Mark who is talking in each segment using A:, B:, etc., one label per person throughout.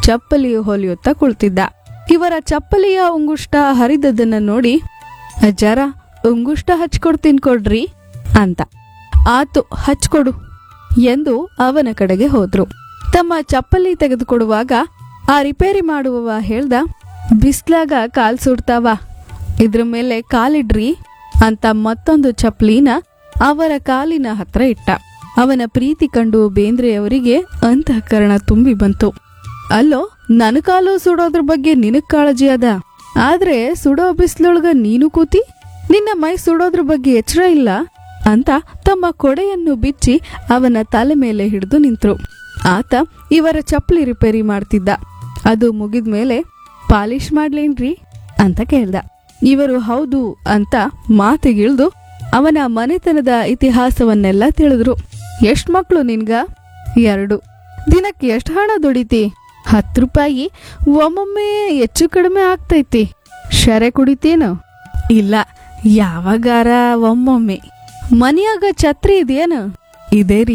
A: ಚಪ್ಪಲಿ ಹೊಲಿಯುತ್ತಾ ಕುಳಿತಿದ್ದ ಇವರ ಚಪ್ಪಲಿಯ ಉಂಗುಷ್ಟ ಹರಿದದನ್ನ ನೋಡಿ ಅಜ್ಜಾರ ಉಂಗುಷ್ಟ ಹಚ್ಕೊಡ್ತೀನಿ ಕೊಡ್ರಿ ಅಂತ ಆತು ಹಚ್ಕೊಡು ಎಂದು ಅವನ ಕಡೆಗೆ ಹೋದ್ರು ತಮ್ಮ ಚಪ್ಪಲಿ ತೆಗೆದುಕೊಡುವಾಗ ಆ ರಿಪೇರಿ ಮಾಡುವವ ಹೇಳ್ದ ಬಿಸ್ಲಾಗ ಕಾಲ್ ಸುಡ್ತಾವ ಇದ್ರ ಮೇಲೆ ಕಾಲಿಡ್ರಿ ಅಂತ ಮತ್ತೊಂದು ಚಪ್ಪಲಿನ ಅವರ ಕಾಲಿನ ಹತ್ರ ಇಟ್ಟ ಅವನ ಪ್ರೀತಿ ಕಂಡು ಬೇಂದ್ರೆಯವರಿಗೆ ಅಂತಃಕರಣ ತುಂಬಿ ಬಂತು ಅಲ್ಲೋ ನನ್ನ ಕಾಲು ಸುಡೋದ್ರ ಬಗ್ಗೆ ನಿನಗ್ ಕಾಳಜಿ ಅದ ಆದ್ರೆ ಸುಡೋ ಬಿಸಿಲೊಳಗ ನೀನು ಕೂತಿ ನಿನ್ನ ಮೈ ಸುಡೋದ್ರ ಬಗ್ಗೆ ಎಚ್ಚರ ಇಲ್ಲ ಅಂತ ತಮ್ಮ ಕೊಡೆಯನ್ನು ಬಿಚ್ಚಿ ಅವನ ತಲೆ ಮೇಲೆ ಹಿಡಿದು ನಿಂತ್ರು ಆತ ಇವರ ಚಪ್ಪಲಿ ರಿಪೇರಿ ಮಾಡ್ತಿದ್ದ ಅದು ಮುಗಿದ್ಮೇಲೆ ಪಾಲಿಶ್ ಮಾಡ್ಲೇನ್ರಿ ಅಂತ ಕೇಳ್ದ ಇವರು ಹೌದು ಅಂತ ಮಾತಿಗಿಳ್ದು ಅವನ ಮನೆತನದ ಇತಿಹಾಸವನ್ನೆಲ್ಲ ತಿಳಿದ್ರು ಎಷ್ಟ್ ಮಕ್ಳು ನಿನ್ಗ ಎರಡು ದಿನಕ್ಕೆ ಎಷ್ಟು ಹಣ ದುಡಿತಿ ಹತ್ತು ರೂಪಾಯಿ ಒಮ್ಮೊಮ್ಮೆ ಹೆಚ್ಚು ಕಡಿಮೆ ಆಗ್ತೈತಿ ಶರೆ ಕುಡಿತೇನು ಇಲ್ಲ ಯಾವಾಗಾರ ಒಮ್ಮೊಮ್ಮೆ ಮನ್ಯಾಗ ಛತ್ರಿ ಇದೆಯೇನು ಇದೇ ರೀ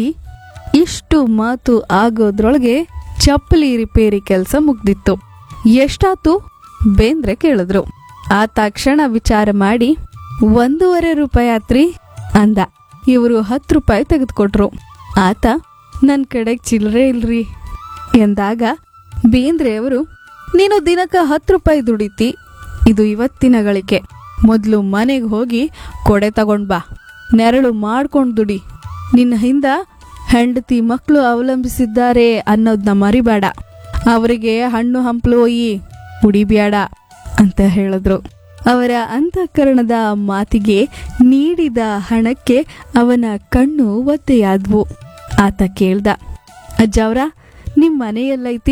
A: ಇಷ್ಟು ಮಾತು ಆಗೋದ್ರೊಳಗೆ ಚಪ್ಪಲಿ ರಿಪೇರಿ ಕೆಲಸ ಮುಗ್ದಿತ್ತು ಎಷ್ಟಾತು ಬೇಂದ್ರೆ ಕೇಳಿದ್ರು ಆ ತಕ್ಷಣ ವಿಚಾರ ಮಾಡಿ ಒಂದೂವರೆ ರೂಪಾಯಿ ಆತ್ರಿ ಅಂದ ಇವರು ಹತ್ತು ರೂಪಾಯಿ ತೆಗೆದುಕೊಟ್ರು ಆತ ನನ್ನ ಕಡೆಗೆ ಚಿಲ್ಲರೆ ಇಲ್ರಿ ಎಂದಾಗ ಬೇಂದ್ರೆ ಅವರು ನೀನು ದಿನಕ್ಕ ಹತ್ತು ರೂಪಾಯಿ ದುಡಿತಿ ಇದು ಇವತ್ತಿನ ಗಳಿಕೆ ಮೊದಲು ಮನೆಗೆ ಹೋಗಿ ಕೊಡೆ ತಗೊಂಡ್ ಬಾ ನೆರಳು ಮಾಡ್ಕೊಂಡು ದುಡಿ ನಿನ್ನ ಹಿಂದ ಹೆಂಡತಿ ಮಕ್ಕಳು ಅವಲಂಬಿಸಿದ್ದಾರೆ ಅನ್ನೋದನ್ನ ಮರಿಬೇಡ ಅವರಿಗೆ ಹಣ್ಣು ಹಂಪಲು ಒಯ್ಯಿ ಕುಡಿಬ್ಯಾಡ ಅಂತ ಹೇಳಿದ್ರು ಅವರ ಅಂತಃಕರಣದ ಮಾತಿಗೆ ನೀಡಿದ ಹಣಕ್ಕೆ ಅವನ ಕಣ್ಣು ಒದ್ದೆಯಾದ್ವು ಆತ ಕೇಳ್ದ ಅಜ್ಜವ್ರ ನಿಮ್ ಮನೆಯಲ್ಲೈತಿ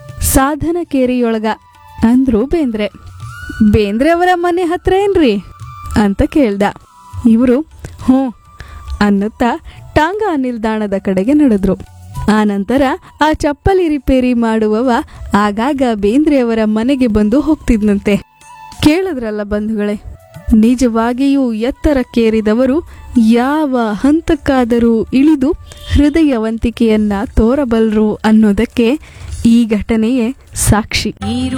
A: ಸಾಧನ ಕೇರಿಯೊಳಗ ಅಂದ್ರು ಬೇಂದ್ರೆ ಬೇಂದ್ರೆ ಅವರ ಮನೆ ಹತ್ರ ಏನ್ರಿ ಅಂತ ಕೇಳ್ದ ಇವರು ಹ್ಞೂ ಅನ್ನುತ್ತಾ ಟಾಂಗಾ ನಿಲ್ದಾಣದ ಕಡೆಗೆ ನಡೆದ್ರು ಆ ನಂತರ ಆ ಚಪ್ಪಲಿ ರಿಪೇರಿ ಮಾಡುವವ ಆಗಾಗ ಬೇಂದ್ರೆಯವರ ಮನೆಗೆ ಬಂದು ಹೋಗ್ತಿದ್ನಂತೆ ಕೇಳಿದ್ರಲ್ಲ ಬಂಧುಗಳೇ ನಿಜವಾಗಿಯೂ ಎತ್ತರಕ್ಕೇರಿದವರು ಯಾವ ಹಂತಕ್ಕಾದರೂ ಇಳಿದು ಹೃದಯವಂತಿಕೆಯನ್ನ ತೋರಬಲ್ರು ಅನ್ನೋದಕ್ಕೆ ಈ ಘಟನೆಯೇ ಸಾಕ್ಷಿ
B: ನೀರು